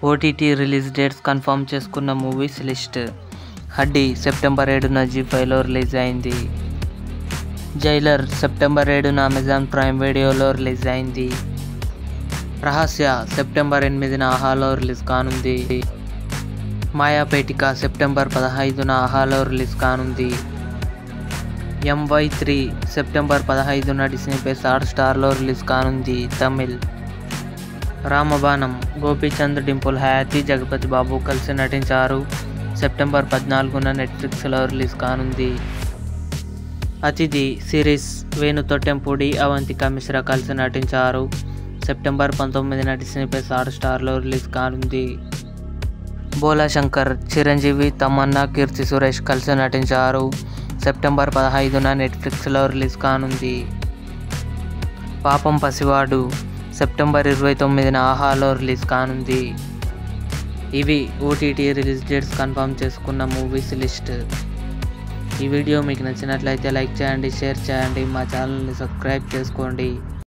OTT release dates confirm చేసుకున్న movies list Haddi September ఏడున Zee ఫైవ్లో రిలీజ్ అయింది జైలర్ సెప్టెంబర్ ఏడున అమెజాన్ ప్రైమ్ వీడియోలో రిలీజ్ అయింది రహస్య సెప్టెంబర్ ఎనిమిదిన ఆహాలో రిలీజ్ కానుంది మాయాపేటిక సెప్టెంబర్ పదహైదున ఆహాలో రిలీజ్ కానుంది ఎంవై త్రీ సెప్టెంబర్ పదహైదున డిస్నీ ప్లస్ హాట్ స్టార్లో రిలీజ్ కానుంది తమిళ్ రామబాణం గోపీచంద్ డింపుల్ హయాతి జగపతి బాబు కలిసి నటించారు సెప్టెంబర్ పద్నాలుగున నెట్ఫ్లిక్స్లో రిలీజ్ కానుంది అతిథి సిరీస్ వేణుతో టెంపుడి అవంతిక మిశ్రా కలిసి నటించారు సెప్టెంబర్ పంతొమ్మిదిన డిస్నీ ప్లస్ హాట్ స్టార్లో రిలీజ్ కానుంది బోలా శంకర్ చిరంజీవి తమన్నా కీర్తి సురేష్ కలిసి నటించారు సెప్టెంబర్ పదహైదున నెట్ఫ్లిక్స్లో రిలీజ్ కానుంది పాపం పసివాడు సెప్టెంబర్ ఇరవై తొమ్మిదిన ఆహాలో రిలీజ్ కానుంది ఇవి ఓటీటీ రిలీజ్ డేట్స్ కన్ఫర్మ్ చేసుకున్న మూవీస్ లిస్ట్ ఈ వీడియో మీకు నచ్చినట్లయితే లైక్ చేయండి షేర్ చేయండి మా ఛానల్ని సబ్స్క్రైబ్ చేసుకోండి